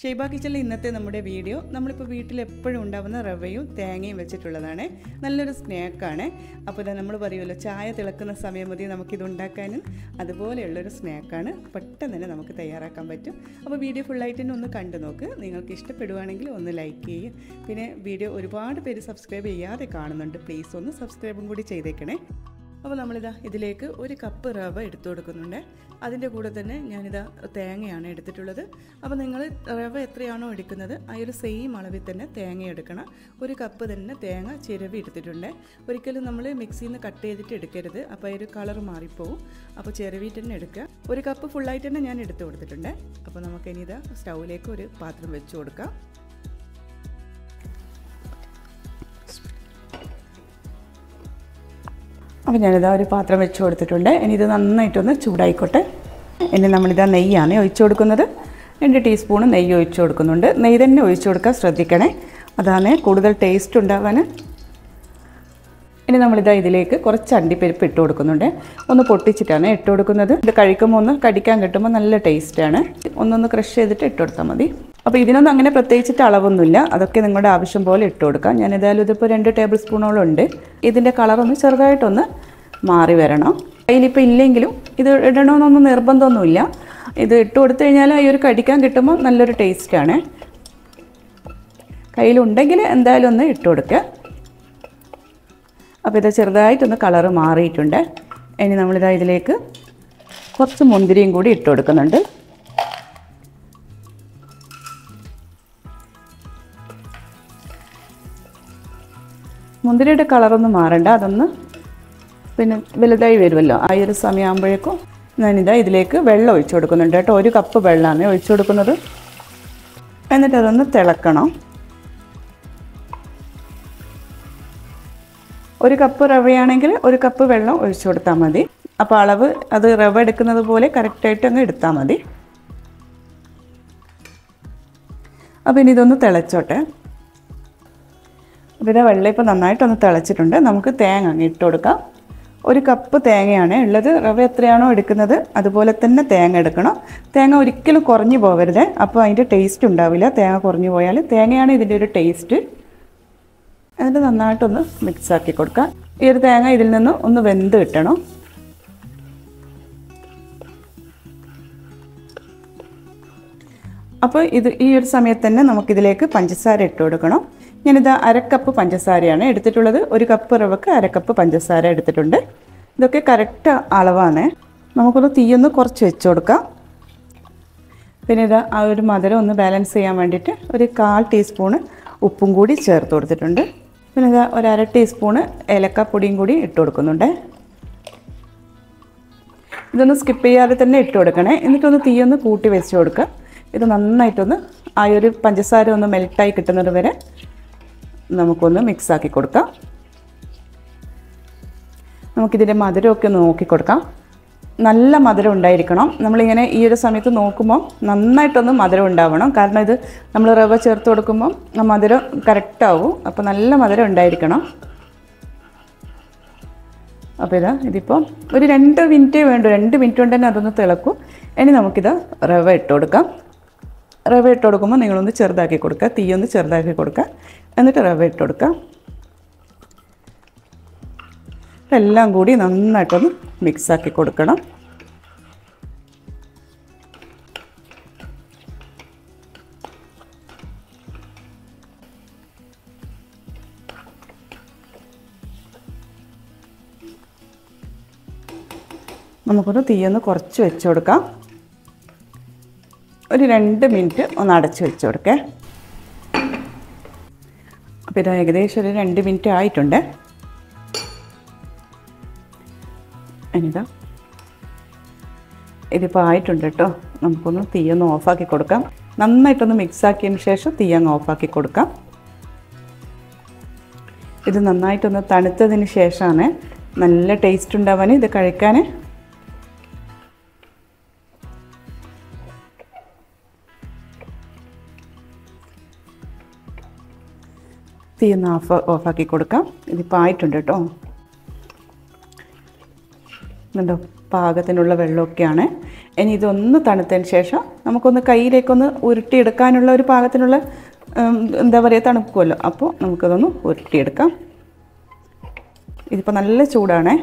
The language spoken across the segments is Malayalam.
ഷെയ്ബ കിച്ചണിലെ ഇന്നത്തെ നമ്മുടെ വീഡിയോ നമ്മളിപ്പോൾ വീട്ടിൽ എപ്പോഴും ഉണ്ടാകുന്ന റവയും തേങ്ങയും വെച്ചിട്ടുള്ളതാണ് നല്ലൊരു സ്നാക്കാണ് അപ്പോൾ ഇതാ നമ്മൾ പറയുമല്ലോ ചായ തിളക്കുന്ന സമയം മതി നമുക്കിത് ഉണ്ടാക്കാനും അതുപോലെയുള്ളൊരു സ്നാക്കാണ് പെട്ടെന്ന് തന്നെ നമുക്ക് തയ്യാറാക്കാൻ പറ്റും അപ്പോൾ വീഡിയോ ഫുള്ളായിട്ട് തന്നെ ഒന്ന് കണ്ടു നോക്ക് നിങ്ങൾക്ക് ഇഷ്ടപ്പെടുവാണെങ്കിൽ ഒന്ന് ലൈക്ക് ചെയ്യുക പിന്നെ വീഡിയോ ഒരുപാട് പേര് സബ്സ്ക്രൈബ് ചെയ്യാതെ കാണുന്നുണ്ട് പ്ലീസ് ഒന്ന് സബ്സ്ക്രൈബും കൂടി ചെയ്തേക്കണേ അപ്പോൾ നമ്മളിതാ ഇതിലേക്ക് ഒരു കപ്പ് റവ എടുത്തു കൊടുക്കുന്നുണ്ട് അതിൻ്റെ കൂടെ തന്നെ ഞാനിതാ തേങ്ങയാണ് എടുത്തിട്ടുള്ളത് അപ്പോൾ നിങ്ങൾ റവ എത്രയാണോ എടുക്കുന്നത് ആ ഒരു സെയിം അളവിൽ തന്നെ തേങ്ങ എടുക്കണം ഒരു കപ്പ് തന്നെ തേങ്ങ ചിരവി എടുത്തിട്ടുണ്ട് ഒരിക്കലും നമ്മൾ മിക്സിയിൽ നിന്ന് കട്ട് ചെയ്തിട്ട് എടുക്കരുത് അപ്പോൾ ആ ഒരു കളർ മാറിപ്പോവും അപ്പോൾ ചിരവിയിട്ട് തന്നെ എടുക്കുക ഒരു കപ്പ് ഫുള്ളായിട്ട് തന്നെ ഞാൻ എടുത്തു കൊടുത്തിട്ടുണ്ട് അപ്പോൾ നമുക്കിനി ഇതാ സ്റ്റൗവിലേക്ക് ഒരു പാത്രം വെച്ച് കൊടുക്കാം അപ്പോൾ ഞാനിതാ ഒരു പാത്രം വെച്ച് കൊടുത്തിട്ടുണ്ട് ഇനി ഇത് നന്നായിട്ടൊന്ന് ചൂടായിക്കോട്ടെ ഇനി നമ്മളിതാ നെയ്യാണ് ഒഴിച്ചു കൊടുക്കുന്നത് രണ്ട് ടീസ്പൂൺ നെയ്യ് ഒഴിച്ചു കൊടുക്കുന്നുണ്ട് നെയ്യ് തന്നെ ഒഴിച്ചു കൊടുക്കാൻ ശ്രദ്ധിക്കണേ അതാണ് കൂടുതൽ ടേസ്റ്റ് ഉണ്ടാവാൻ ഇനി നമ്മളിതാ ഇതിലേക്ക് കുറച്ച് അണ്ടിപ്പരിപ്പ് ഇട്ട് കൊടുക്കുന്നുണ്ട് ഒന്ന് പൊട്ടിച്ചിട്ടാണ് ഇട്ട് കൊടുക്കുന്നത് ഇത് കഴിക്കുമ്പോൾ ഒന്ന് കടിക്കാൻ കിട്ടുമ്പോൾ നല്ല ടേസ്റ്റാണ് ഒന്നൊന്ന് ക്രഷ് ചെയ്തിട്ട് ഇട്ട് കൊടുത്താൽ മതി അപ്പോൾ ഇതിനൊന്നും അങ്ങനെ പ്രത്യേകിച്ചിട്ട് അളവൊന്നുമില്ല അതൊക്കെ നിങ്ങളുടെ ആവശ്യം പോലെ ഇട്ട് കൊടുക്കാം ഞാൻ ഏതായാലും ഇതിപ്പോൾ രണ്ട് ടേബിൾ സ്പൂണോളം ഉണ്ട് ഇതിൻ്റെ കളറൊന്ന് ചെറുതായിട്ടൊന്ന് മാറി വരണം കയ്യിലിപ്പോൾ ഇല്ലെങ്കിലും ഇത് ഇടണമെന്നൊന്നും നിർബന്ധമൊന്നുമില്ല ഇത് ഇട്ട് കൊടുത്തു കഴിഞ്ഞാൽ ഈ ഒരു കടിക്കാൻ കിട്ടുമ്പോൾ നല്ലൊരു ടേസ്റ്റാണ് കയ്യിലുണ്ടെങ്കിൽ എന്തായാലും ഒന്ന് ഇട്ട് കൊടുക്കുക അപ്പോൾ ഇത് ചെറുതായിട്ടൊന്ന് കളറ് മാറിയിട്ടുണ്ട് ഇനി നമ്മളിതാ ഇതിലേക്ക് കുറച്ച് മുന്തിരിയും കൂടി ഇട്ട് കൊടുക്കുന്നുണ്ട് മുന്തിരിയുടെ കളറൊന്നും മാറണ്ട അതൊന്ന് പിന്നെ വലുതായി വരുമല്ലോ ആ ഒരു സമയമാകുമ്പോഴേക്കും ഞാനിതാ ഇതിലേക്ക് വെള്ളം ഒഴിച്ചു കൊടുക്കുന്നുണ്ട് കേട്ടോ ഒരു കപ്പ് വെള്ളമാണ് ഒഴിച്ചു കൊടുക്കുന്നത് എന്നിട്ട് അതൊന്ന് തിളക്കണം ഒരു കപ്പ് റവയാണെങ്കിൽ ഒരു കപ്പ് വെള്ളം ഒഴിച്ചു കൊടുത്താൽ മതി അപ്പോൾ അളവ് അത് റവ എടുക്കുന്നത് പോലെ കറക്റ്റായിട്ട് അങ്ങ് എടുത്താൽ മതി അപ്പോൾ ഇനി ഇതൊന്ന് തിളച്ചോട്ടെ അപ്പോൾ ഇതാ വെള്ളം ഇപ്പോൾ നന്നായിട്ടൊന്ന് തിളച്ചിട്ടുണ്ട് നമുക്ക് തേങ്ങ അങ്ങ് ഇട്ട് കൊടുക്കാം ഒരു കപ്പ് തേങ്ങയാണ് ഉള്ളത് റവ എത്രയാണോ എടുക്കുന്നത് അതുപോലെ തന്നെ തേങ്ങ എടുക്കണം തേങ്ങ ഒരിക്കലും കുറഞ്ഞു പോകരുത് അപ്പോൾ അതിൻ്റെ ടേസ്റ്റ് ഉണ്ടാവില്ല തേങ്ങ കുറഞ്ഞു പോയാൽ തേങ്ങയാണ് ഇതിൻ്റെ ഒരു ടേസ്റ്റ് എന്നിട്ട് നന്നായിട്ടൊന്ന് മിക്സ് ആക്കി കൊടുക്കാം ഈ ഒരു തേങ്ങ ഇതിൽ നിന്ന് ഒന്ന് വെന്ത് കിട്ടണം അപ്പോൾ ഇത് ഈ ഒരു സമയത്ത് തന്നെ നമുക്കിതിലേക്ക് പഞ്ചസാര ഇട്ട് കൊടുക്കണം ഞാനിത് അരക്കപ്പ് പഞ്ചസാരയാണ് എടുത്തിട്ടുള്ളത് ഒരു കപ്പ് റവക്ക് അരക്കപ്പ് പഞ്ചസാര എടുത്തിട്ടുണ്ട് ഇതൊക്കെ കറക്റ്റ് അളവാണ് നമുക്കൊന്ന് തീയൊന്ന് കുറച്ച് വെച്ച് കൊടുക്കാം പിന്നെ ഇത് ആ ഒരു മധുരം ഒന്ന് ബാലൻസ് ചെയ്യാൻ വേണ്ടിയിട്ട് ഒരു കാൽ ടീസ്പൂണ് ഉപ്പും കൂടി ചേർത്ത് കൊടുത്തിട്ടുണ്ട് പിന്നെ ഇത് ഒരു അര ടീസ്പൂണ് ഏലക്കാപ്പൊടിയും കൂടി ഇട്ട് കൊടുക്കുന്നുണ്ട് ഇതൊന്ന് സ്കിപ്പ് ചെയ്യാതെ തന്നെ ഇട്ട് കൊടുക്കണേ എന്നിട്ടൊന്ന് തീയൊന്ന് കൂട്ടി വെച്ച് കൊടുക്കുക ഇത് നന്നായിട്ടൊന്ന് ആ ഒരു പഞ്ചസാര ഒന്ന് മെൽട്ടായി കിട്ടുന്നത് വരെ നമുക്കൊന്ന് മിക്സ് ആക്കി കൊടുക്കാം നമുക്കിതിൻ്റെ മധുരമൊക്കെ ഒന്ന് നോക്കി കൊടുക്കാം നല്ല മധുരം ഉണ്ടായിരിക്കണം നമ്മളിങ്ങനെ ഈ ഒരു സമയത്ത് നോക്കുമ്പോൾ നന്നായിട്ടൊന്ന് മധുരം ഉണ്ടാവണം കാരണം ഇത് നമ്മൾ റവ ചേർത്ത് കൊടുക്കുമ്പോൾ ആ മധുരം കറക്റ്റാവും അപ്പോൾ നല്ല മധുരം ഉണ്ടായിരിക്കണം അപ്പോൾ ഇതാ ഇതിപ്പോൾ ഒരു രണ്ട് മിനിറ്റേ വേണ്ടു രണ്ട് മിനിറ്റ് കൊണ്ട് തന്നെ അതൊന്ന് തിളക്കും ഇനി നമുക്കിത് റവ ഇട്ട് കൊടുക്കാം റവ ഇട്ട് കൊടുക്കുമ്പോൾ നിങ്ങളൊന്ന് ചെറുതാക്കി കൊടുക്കുക തീയൊന്ന് ചെറുതാക്കി കൊടുക്കുക എന്നിട്ട് റവ ഇട്ട് കൊടുക്കുക എല്ലാം കൂടി നന്നായിട്ടൊന്ന് മിക്സാക്കി കൊടുക്കണം നമുക്കൊന്ന് തീയൊന്ന് കുറച്ച് വെച്ച് കൊടുക്കാം ഒരു രണ്ട് മിനിറ്റ് ഒന്ന് അടച്ച് വെച്ച് കൊടുക്കേ അപ്പോൾ ഇത് ഏകദേശം ഒരു രണ്ട് മിനിറ്റ് ആയിട്ടുണ്ട് ഇനിതാ ഇതിപ്പോൾ ആയിട്ടുണ്ട് കേട്ടോ നമുക്കൊന്ന് തീയൊന്ന് ഓഫാക്കി കൊടുക്കാം നന്നായിട്ടൊന്ന് മിക്സ് ആക്കിയതിന് ശേഷം തീ അങ്ങ് ഓഫാക്കി കൊടുക്കാം ഇത് നന്നായിട്ടൊന്ന് തണുത്തതിന് ശേഷമാണ് നല്ല ടേസ്റ്റ് ഉണ്ടാവാൻ ഇത് കഴിക്കാൻ തീ ഒന്ന് ഓഫ് ഓഫാക്കി കൊടുക്കാം ഇതിപ്പോൾ ആയിട്ടുണ്ട് കേട്ടോ എന്നുണ്ടോ പാകത്തിനുള്ള വെള്ളമൊക്കെയാണ് ഇനി ഇതൊന്ന് തണുത്തതിന് ശേഷം നമുക്കൊന്ന് കയ്യിലേക്കൊന്ന് ഉരുട്ടിയെടുക്കാനുള്ള ഒരു പാകത്തിനുള്ള ഉം, എന്താ പറയുക തണുക്കുമല്ലോ അപ്പോൾ നമുക്കതൊന്ന് ഉരുട്ടിയെടുക്കാം ഇതിപ്പോൾ നല്ല ചൂടാണേ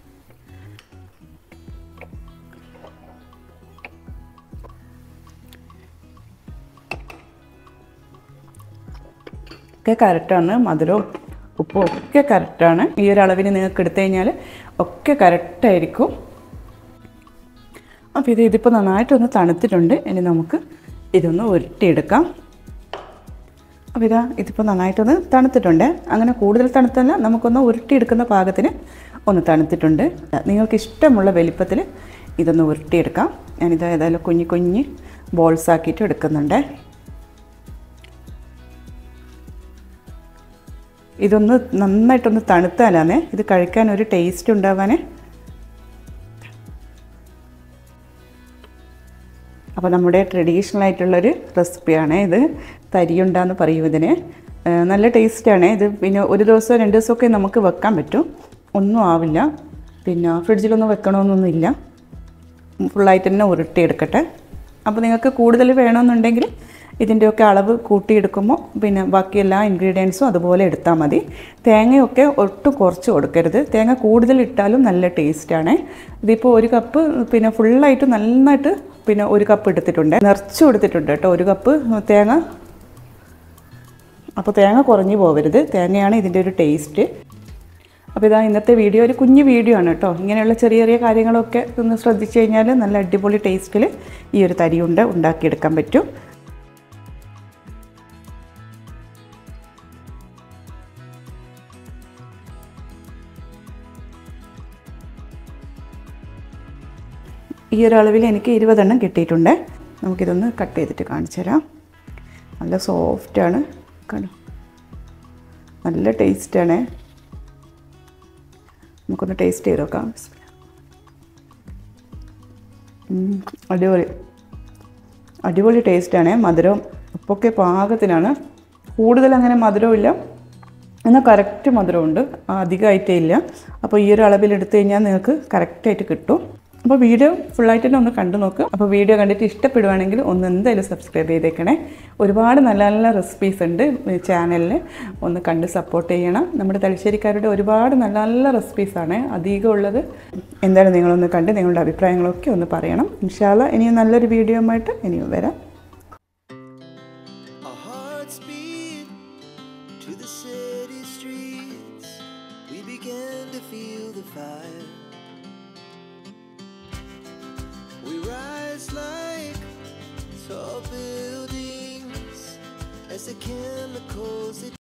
ഒക്കെ കറക്റ്റാണ് മധുരവും ഉപ്പും ഒക്കെ കറക്റ്റാണ് ഈ ഒരു അളവിന് നിങ്ങൾക്ക് എടുത്തു കഴിഞ്ഞാൽ ഒക്കെ കറക്റ്റായിരിക്കും അപ്പോൾ ഇത് ഇതിപ്പോൾ നന്നായിട്ടൊന്ന് തണുത്തിട്ടുണ്ട് ഇനി നമുക്ക് ഇതൊന്ന് ഉരുട്ടിയെടുക്കാം അപ്പോൾ ഇതാ ഇതിപ്പോൾ നന്നായിട്ടൊന്ന് തണുത്തിട്ടുണ്ട് അങ്ങനെ കൂടുതൽ തണുത്തല്ല നമുക്കൊന്ന് ഉരുട്ടിയെടുക്കുന്ന പാകത്തിന് ഒന്ന് തണുത്തിട്ടുണ്ട് നിങ്ങൾക്ക് ഇഷ്ടമുള്ള വലിപ്പത്തിൽ ഇതൊന്ന് ഉരുട്ടിയെടുക്കാം ഞാനിത് ഏതായാലും കുഞ്ഞു കുഞ്ഞ് ബോൾസ് ആക്കിയിട്ട് എടുക്കുന്നുണ്ട് ഇതൊന്ന് നന്നായിട്ടൊന്ന് തണുത്താലാന്നേ ഇത് കഴിക്കാൻ ഒരു ടേസ്റ്റ് ഉണ്ടാവാനേ അപ്പോൾ നമ്മുടെ ട്രഡീഷണൽ ആയിട്ടുള്ളൊരു റെസിപ്പിയാണ് ഇത് തരിയുണ്ടാന്ന് പറയും ഇതിന് ആ, നല്ല ടേസ്റ്റാണ് ഇത് പിന്നെ ഒരു ദിവസം രണ്ട് ദിവസമൊക്കെ നമുക്ക് വെക്കാൻ പറ്റും ഒന്നും ആവില്ല പിന്നെ ഫ്രിഡ്ജിലൊന്നും വെക്കണമെന്നൊന്നുമില്ല ഫുള്ളായിട്ട് തന്നെ ഉരുട്ടിയെടുക്കട്ടെ അപ്പോൾ നിങ്ങൾക്ക് കൂടുതൽ വേണമെന്നുണ്ടെങ്കിൽ ഇതിൻ്റെയൊക്കെ അളവ് കൂട്ടിയെടുക്കുമ്പോൾ പിന്നെ ബാക്കി എല്ലാ ഇൻഗ്രീഡിയൻസും അതുപോലെ എടുത്താൽ മതി തേങ്ങയൊക്കെ ഒട്ടും കുറച്ച് കൊടുക്കരുത് തേങ്ങ കൂടുതൽ ഇട്ടാലും നല്ല ടേസ്റ്റാണ് ഇതിപ്പോൾ ഒരു കപ്പ് പിന്നെ ഫുള്ളായിട്ട് നന്നായിട്ട് പിന്നെ ഒരു കപ്പ് എടുത്തിട്ടുണ്ട് നിറച്ച് കൊടുത്തിട്ടുണ്ട് കേട്ടോ ഒരു കപ്പ് തേങ്ങ അപ്പോൾ തേങ്ങ കുറഞ്ഞു പോകരുത് തേങ്ങയാണ് ഇതിൻ്റെ ഒരു ടേസ്റ്റ് അപ്പോൾ ഇതാ ഇന്നത്തെ വീഡിയോ ഒരു കുഞ്ഞു വീഡിയോ ആണ് കേട്ടോ ഇങ്ങനെയുള്ള ചെറിയ ചെറിയ കാര്യങ്ങളൊക്കെ ഒന്ന് ശ്രദ്ധിച്ചു കഴിഞ്ഞാൽ നല്ല അടിപൊളി ടേസ്റ്റിൽ ഈ ഒരു തരിയുണ്ട ഉണ്ടാക്കിയെടുക്കാൻ പറ്റും ഈ ഒരു അളവിൽ എനിക്ക് ഇരുപതെണ്ണം കിട്ടിയിട്ടുണ്ട് നമുക്കിതൊന്ന് കട്ട് ചെയ്തിട്ട് കാണിച്ചു തരാം നല്ല സോഫ്റ്റാണ് കണ്ടോ നല്ല ടേസ്റ്റാണ് നമുക്കൊന്ന് ടേസ്റ്റ് ചെയ്ത് നോക്കാം ഉം, അടിപൊളി അടിപൊളി ടേസ്റ്റാണ് മധുരവും ഉപ്പൊക്കെ പാകത്തിനാണ് കൂടുതൽ അങ്ങനെ മധുരമില്ല എന്നാൽ കറക്റ്റ് മധുരമുണ്ട് അധികമായിട്ടേ ഇല്ല അപ്പോൾ ഈ ഒരു അളവിൽ എടുത്തു കഴിഞ്ഞാൽ നിങ്ങൾക്ക് കറക്റ്റായിട്ട് കിട്ടും അപ്പോൾ വീഡിയോ ഫുള്ളായിട്ട് തന്നെ ഒന്ന് കണ്ടു നോക്ക് അപ്പോൾ വീഡിയോ കണ്ടിട്ട് ഇഷ്ടപ്പെടുവാണെങ്കിൽ ഒന്ന് എന്തായാലും സബ്സ്ക്രൈബ് ചെയ്തേക്കണേ ഒരുപാട് നല്ല നല്ല റെസിപ്പീസ് ഉണ്ട് ചാനലിൽ ഒന്ന് കണ്ട് സപ്പോർട്ട് ചെയ്യണം നമ്മുടെ തലശ്ശേരിക്കാരുടെ ഒരുപാട് നല്ല നല്ല റെസിപ്പീസാണ് അധികം ഉള്ളത് എന്തായാലും നിങ്ങളൊന്ന് കണ്ട് നിങ്ങളുടെ അഭിപ്രായങ്ങളൊക്കെ ഒന്ന് പറയണം ഇൻഷാല്ല ഇനിയും നല്ലൊരു വീഡിയോ ആയിട്ട് ഇനിയും വരാം Our hearts beat to the city streets. We began to feel the fire. We rise like tall buildings as the chemicals that